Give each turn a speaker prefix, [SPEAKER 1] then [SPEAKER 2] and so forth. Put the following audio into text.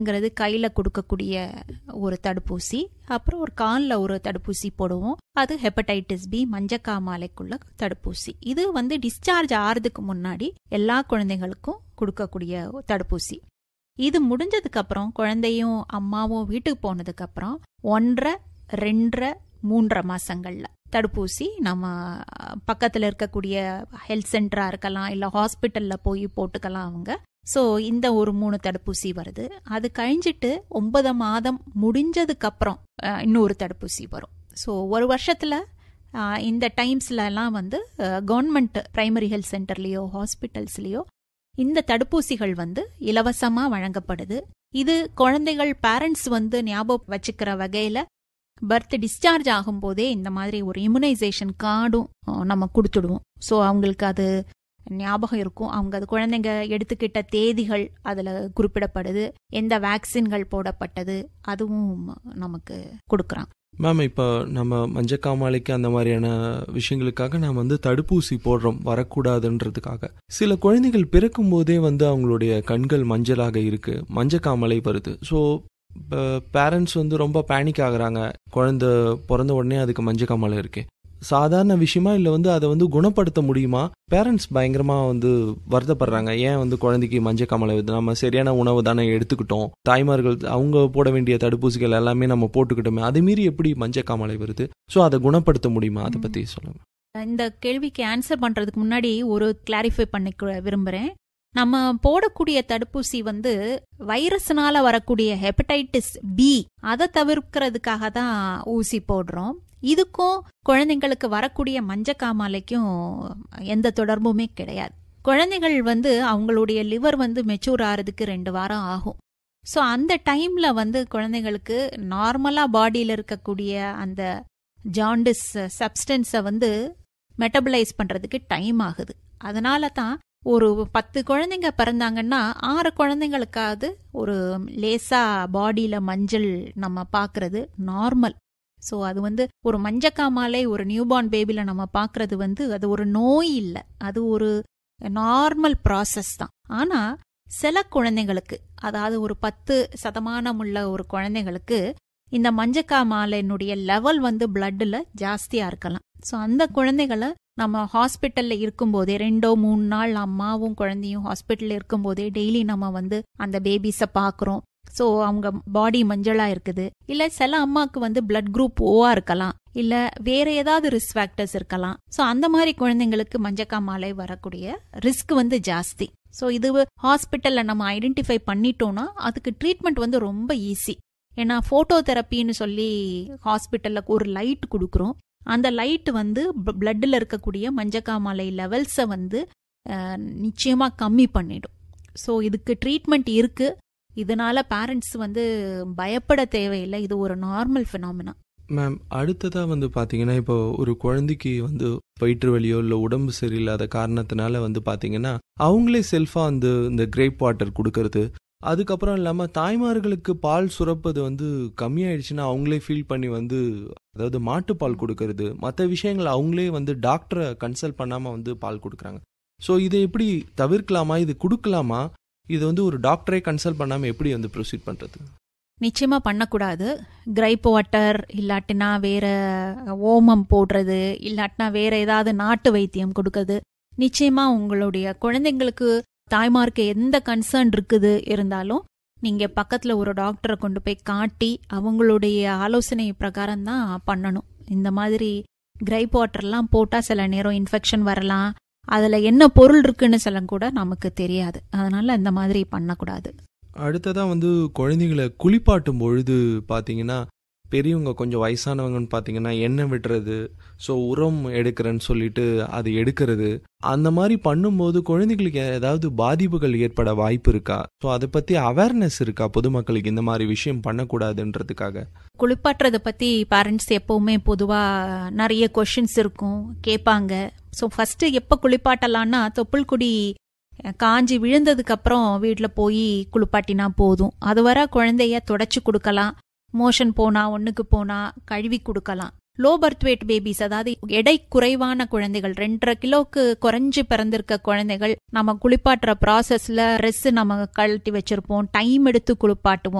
[SPEAKER 1] ங்கிறது கையில கொடுக்கக்கூடிய ஒரு தடுப்பூசி அப்புறம் ஒரு காலில் ஒரு தடுப்பூசி போடுவோம் அது ஹெப்படைட்டிஸ் பி மஞ்சக்காமாலைக்குள்ள தடுப்பூசி இது வந்து டிஸ்சார்ஜ் ஆறதுக்கு முன்னாடி எல்லா குழந்தைகளுக்கும் கொடுக்கக்கூடிய தடுப்பூசி இது முடிஞ்சதுக்கு அப்புறம் குழந்தையும் அம்மாவும் வீட்டுக்கு போனதுக்கு அப்புறம் ஒன்றரை ரெண்டரை மூன்றரை மாசங்கள்ல தடுப்பூசி நம்ம பக்கத்துல இருக்கக்கூடிய ஹெல்த் சென்டரா இருக்கலாம் இல்ல ஹாஸ்பிட்டல்ல போய் போட்டுக்கலாம் அவங்க ஸோ இந்த ஒரு மூணு தடுப்பூசி வருது அது கழிஞ்சிட்டு ஒன்பது மாதம் முடிஞ்சதுக்கு அப்புறம் அஹ், இன்னொரு தடுப்பூசி வரும் ஸோ ஒரு வருஷத்துல அஹ், இந்த டைம்ஸ்ல எல்லாம் வந்து கவர்மெண்ட் பிரைமரி ஹெல்த் சென்டர்லயோ ஹாஸ்பிட்டல்ஸ்லயோ இந்த தடுப்பூசிகள் வந்து இலவசமா வழங்கப்படுது இது குழந்தைகள் பேரண்ட்ஸ் வந்து ஞாபகம் வச்சுக்கிற வகையில பர்த் டிஸ்சார்ஜ் ஆகும்போதே இந்த மாதிரி ஒரு இம்யூனைசேஷன் கார்டும் அஹ், நம்ம கொடுத்துடுவோம் ஸோ அவங்களுக்கு அது ஞாபகம் இருக்கும் அவங்க அது குழந்தைங்க எடுத்துக்கிட்ட தேதிகள் அதுல குறிப்பிடப்படுது எந்த வேக்சின்கள் போடப்பட்டது அதுவும் நமக்கு கொடுக்குறாங்க
[SPEAKER 2] மேம் இப்போ நம்ம மஞ்சக்காமாலைக்கு அந்த மாதிரியான விஷயங்களுக்காக நாம் வந்து தடுப்பூசி போடுறோம் வரக்கூடாதுன்றதுக்காக சில குழந்தைகள் பிறக்கும் போதே வந்து அவங்களுடைய கண்கள் மஞ்சளாக இருக்கு மஞ்சக்காமலை வருது ஸோ பேரண்ட்ஸ் வந்து ரொம்ப பேனிக் ஆகுறாங்க குழந்தை பிறந்த உடனே அதுக்கு மஞ்சக்காமலை இருக்கு சாதாரண விஷயமா இல்லை வந்து அதை வந்து குணப்படுத்த முடியுமா பேரண்ட்ஸ் பயங்கரமாக வந்து வருத்தப்படுறாங்க ஏன் வந்து குழந்தைக்கு மஞ்சக்காமலை வருது நம்ம சரியான உணவு தானே எடுத்துக்கிட்டோம் தாய்மார்கள் அவங்க போட வேண்டிய தடுப்பூசிகள் எல்லாமே நம்ம போட்டுக்கிட்டோமே அது மீறி எப்படி மஞ்சக்காமலை வருது ஸோ அதை குணப்படுத்த முடியுமா அதை பற்றி சொல்லுங்க
[SPEAKER 1] இந்த கேள்விக்கு ஆன்சர் பண்றதுக்கு முன்னாடி ஒரு கிளாரிஃபை பண்ணிக்க விரும்புறேன் நம்ம போடக்கூடிய தடுப்பூசி வந்து வைரஸ்னால வரக்கூடிய ஹெப்படைட்டிஸ் பி அதை தவிர்க்கிறதுக்காக தான் ஊசி போடுறோம் இதுக்கும் குழந்தைங்களுக்கு வரக்கூடிய மஞ்சக்காமாலைக்கும் எந்த தொடர்புமே கிடையாது குழந்தைகள் வந்து அவங்களுடைய லிவர் வந்து மெச்சூர் ஆகிறதுக்கு ரெண்டு வாரம் ஆகும் ஸோ அந்த டைம்ல வந்து குழந்தைங்களுக்கு நார்மலா பாடியில் இருக்கக்கூடிய அந்த ஜாண்டிஸ் சப்ஸ்டன்ஸை வந்து மெட்டபலைஸ் பண்றதுக்கு டைம் ஆகுது அதனால தான் ஒரு பத்து குழந்தைங்க பிறந்தாங்கன்னா ஆறு குழந்தைங்களுக்காவது ஒரு லேசா பாடியில மஞ்சள் நம்ம பார்க்கிறது நார்மல் ஸோ அது வந்து ஒரு மஞ்சக்காமாலை ஒரு நியூபார்ன் பேபில நம்ம பார்க்கிறது வந்து அது ஒரு நோய் இல்லை அது ஒரு நார்மல் ப்ராசஸ் தான் ஆனா சில குழந்தைங்களுக்கு அதாவது ஒரு பத்து சதமானம் உள்ள ஒரு குழந்தைங்களுக்கு இந்த மஞ்சக்காமாலையினுடைய லெவல் வந்து பிளட்ல ஜாஸ்தியா இருக்கலாம் ஸோ அந்த குழந்தைகளை நம்ம ஹாஸ்பிட்டல்ல இருக்கும்போதே ரெண்டோ மூணு நாள் அம்மாவும் குழந்தையும் ஹாஸ்பிட்டல்ல இருக்கும்போதே டெய்லி நம்ம வந்து அந்த பேபிஸை பார்க்குறோம் ஸோ அவங்க பாடி மஞ்சளா இருக்குது இல்ல சில அம்மாக்கு வந்து பிளட் குரூப் ஓவா இருக்கலாம் இல்ல வேற ஏதாவது ரிஸ்க் ஃபேக்டர்ஸ் இருக்கலாம் ஸோ அந்த மாதிரி குழந்தைங்களுக்கு மஞ்சக்காமாலை வரக்கூடிய ரிஸ்க் வந்து ஜாஸ்தி ஸோ இது ஹாஸ்பிட்டல்ல நம்ம ஐடென்டிஃபை பண்ணிட்டோம்னா அதுக்கு ட்ரீட்மெண்ட் வந்து ரொம்ப ஈஸி ஏன்னா போட்டோ தெரப்பின்னு சொல்லி ஹாஸ்பிட்டல்ல ஒரு லைட் கொடுக்குறோம் அந்த லைட் வந்து பிளட்ல இருக்கக்கூடிய மஞ்சக்காமாலை லெவல்ஸை வந்து அஹ், நிச்சயமா கம்மி பண்ணிடும் ஸோ இதுக்கு ட்ரீட்மெண்ட் இருக்கு இதனால பேரண்ட்ஸ் வந்து பயப்பட தேவையில்லை இது ஒரு நார்மல் ஃபினாமினா
[SPEAKER 2] மேம் அடுத்ததாக வந்து பார்த்தீங்கன்னா இப்போ ஒரு குழந்தைக்கு வந்து வயிற்று வலியோ இல்லை உடம்பு சரியில்லாத காரணத்தினால வந்து பார்த்தீங்கன்னா அவங்களே செல்ஃபாக வந்து இந்த கிரேப் வாட்டர் கொடுக்கறது அதுக்கப்புறம் இல்லாமல் தாய்மார்களுக்கு பால் சுரப்பது வந்து கம்மியாயிடுச்சுன்னா அவங்களே ஃபீல் பண்ணி வந்து அதாவது மாட்டுப்பால் கொடுக்கறது மற்ற விஷயங்கள் அவங்களே வந்து டாக்டரை கன்சல்ட் பண்ணாமல் வந்து பால் கொடுக்குறாங்க ஸோ இதை எப்படி தவிர்க்கலாமா இது கொடுக்கலாமா இது வந்து ஒரு டாக்டரே கன்சல்ட் பண்ணாமல் எப்படி வந்து ப்ரொசீட் பண்ணுறது
[SPEAKER 1] நிச்சயமா பண்ணக்கூடாது கிரைப் வாட்டர் இல்லாட்டினா வேற ஓமம் போடுறது இல்லாட்டினா வேற ஏதாவது நாட்டு வைத்தியம் கொடுக்கறது நிச்சயமா உங்களுடைய குழந்தைங்களுக்கு தாய்மார்க்கு எந்த கன்சர்ன் இருக்குது இருந்தாலும் நீங்க பக்கத்துல ஒரு டாக்டரை கொண்டு போய் காட்டி அவங்களுடைய ஆலோசனை பிரகாரம் தான் பண்ணணும் இந்த மாதிரி கிரைப் வாட்டர்லாம் போட்டா சில நேரம் இன்ஃபெக்ஷன் வரலாம் அதுல என்ன பொருள் இருக்குன்னு சில கூட நமக்கு தெரியாது அதனால இந்த மாதிரி பண்ணக்கூடாது
[SPEAKER 2] அடுத்ததாக வந்து குழந்தைங்களை குளிப்பாட்டும் பொழுது பார்த்தீங்கன்னா பெரியவங்க கொஞ்சம் வயசானவங்கன்னு பார்த்தீங்கன்னா எண்ணெய் விடுறது ஸோ உரம் எடுக்கிறேன்னு சொல்லிட்டு அது எடுக்கிறது அந்த மாதிரி பண்ணும்போது குழந்தைகளுக்கு ஏதாவது பாதிப்புகள் ஏற்பட வாய்ப்பு இருக்கா ஸோ அதை பற்றி அவேர்னஸ் இருக்கா பொதுமக்களுக்கு இந்த மாதிரி விஷயம் பண்ணக்கூடாதுன்றதுக்காக
[SPEAKER 1] குளிப்பாட்டுறத பத்தி பேரண்ட்ஸ் எப்பவுமே பொதுவா நிறைய கொஷின்ஸ் இருக்கும் கேட்பாங்க ஸோ ஃபர்ஸ்ட் எப்போ குளிப்பாட்டலாம்னா தொப்புள் குடி அஹ், காஞ்சி விழுந்ததுக்கு அப்புறம் வீட்டில் போய் குளிப்பாட்டினா போதும் அது வரை குழந்தைய தொடச்சி கொடுக்கலாம் மோஷன் போனா ஒண்ணுக்கு போனா கழுவி கொடுக்கலாம் லோ பர்த் வெயிட் பேபிஸ் அதாவது எடை குறைவான குழந்தைகள் ரெண்டரை கிலோக்கு குறைஞ்சு பிறந்திருக்க குழந்தைகள் நம்ம குளிப்பாட்டுற ப்ராசஸ்ல ட்ரெஸ் நம்ம கழட்டி வச்சிருப்போம் டைம் எடுத்து குளிப்பாட்டுவோம்